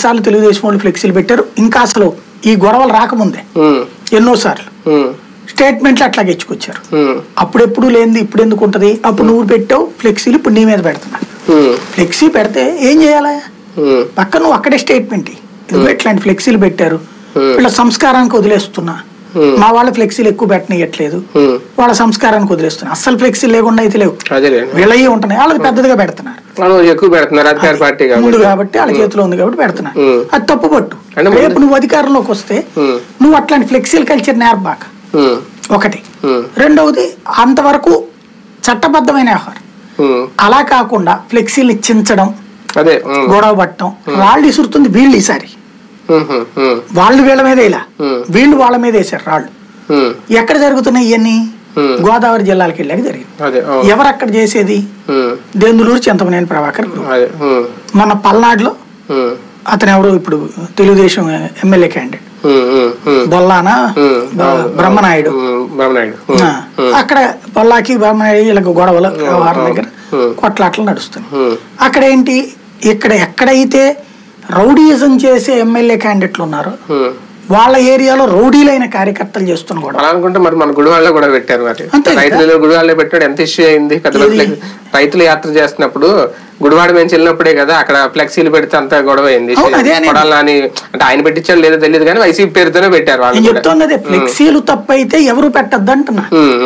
సార్లు తెలుగుదేశం వాళ్ళు ఫ్లెక్సీలు పెట్టారు ఇంకా అసలు ఈ గొడవలు రాకముందే ఉమ్, ఎన్నోసార్లు ఉమ్, స్టేట్మెంట్లు అట్లాగే ఇచ్చుకొచ్చారు ఉమ్, అప్పుడెప్పుడు లేనిది ఇప్పుడు ఎందుకు ఉంటది అప్పుడు నువ్వు పెట్టావు ఫ్లెక్సీలు ఇప్పుడు నీ మీద పెడుతున్నా ఉమ్, ఫ్లెక్సీ పెడితే ఏం చేయాలా ఉమ్, పక్క నువ్వు అక్కడే స్టేట్మెంట్ ఇయ్యి. ఇదిగో ఇట్లాంటి ఫ్లెక్సీలు పెట్టారు Hmm. వీళ్ళ సంస్కారానికి వదిలేస్తున్నా Hmm. మా వాళ్ళ ఫ్లెక్సీలు ఎక్కువ పెట్టనియట్లేదు ఉమ్, వాళ్ళ సంస్కారానికి వదిలేస్తున్నా అస్సలు ఫ్లెక్సీలు లేకుండా అయితే లేవు అదేలేండి వీళ్ళవి ఉంటున్నాయి వాళ్ళది పెద్దదిగా పెడుతున్నారు వాళ్ళు ఎక్కువ పెడుతున్నారు అధికార పార్టీ ముందు కాబట్టి కాబట్టి వాళ్ళ చేతిలో ఉంది కాబట్టి పెడుతున్నారు Hmm. అది తప్పు పట్టు అంటే ముందు- రేపు నువ్వు అధికారంలోకి వస్తే Hmm. నువ్వు అట్లాంటి ఫ్లెక్సీల కల్చర్ నేర్పాక ఉమ్, ఒకటి ఉమ్, రెండవది అంతవరకు చట్టబద్ధమైన వ్యవహారం ఉమ్, అలా కాకుండా ఫ్లెక్సీల్ని చించడం అదే ఉమ్, గొడవ పట్టడం రాళ్ళు ఇసురుతుంది వీళ్ళు ఈసారి ఉమ్, ఉమ్, ఉమ్, వాళ్ళు వీళ్ళ మీద ఇలా Hmm. వీళ్ళు వాళ్ళ మీద వేసారు రాళ్ళు ఉమ్, ఎక్కడ జరుగుతున్నాయి ఇవన్నీ Hmm. గోదావరి జిల్లాలకు వెళ్ళాక జరిగింది అదే ఓ, ఎవరు అక్కడ చేసేది ఉమ్, దెందులూరు చింతమనేని ప్రభాకర్ గ్రూప్ అదే ఉమ్, మన పల్నాడులో ఉమ్, అతను ఎవరు ఇప్పుడు తెలుగుదేశం ఎమ్మెల్యే క్యాండిడేట్ ఉమ్, ఉమ్, ఉమ్, బొల్లానా ఉమ్, బ- బ్రహ్మనాయుడు ఉమ్, బ్రహ్మనాయుడు ఉమ్, ఆ, అక్కడ బొల్లాకి బ్రహ్మనాయుడు వీళ్ళకి గొడవలు వ్యవహారం దగ్గర Hmm. కొట్లాటలు నడుస్తున్నాయి ఉమ్, అక్కడ ఏంటి ఇక్కడ ఎక్కడైతే రౌడీయిజం చేసే ఎమ్మెల్యే క్యాండిడేట్లు ఉన్నారో ఉమ్. వాళ్ళ ఏరియాలో రౌడీలైన కార్యకర్తలు చేస్తున్న గొడవ అలా అనుకుంటే మరి మన గుడివాళ్ళలో కూడా పెట్టారు మరి అంతే కదా. రైతులు గుడివాళ్ళలో పెట్టాడు ఎంత ఇష్యూ అయింది పెద్ద పెద్ద ఏది? ఫ్లెక్స్- రైతులు యాత్ర చేస్తున్నప్పుడు గుడివాడ మేము వెళ్ళినప్పుడే కదా అక్కడ ఫ్లెక్సీలు పెడితే అంత గొడవ అయింది అవును, అదే అనేది. కొడాలని అంటే ఆయన పెట్టించాడు లేదో తెలియదు కానీ వైసీపీ పేరుతోనే పెట్టారు వాళ్ళు నేను కూడా చెప్తున్నదే ఫ్లెక్సీలు తప్పైతే ఎవరు పెట్టద్దు అంటున్నా ఉమ్.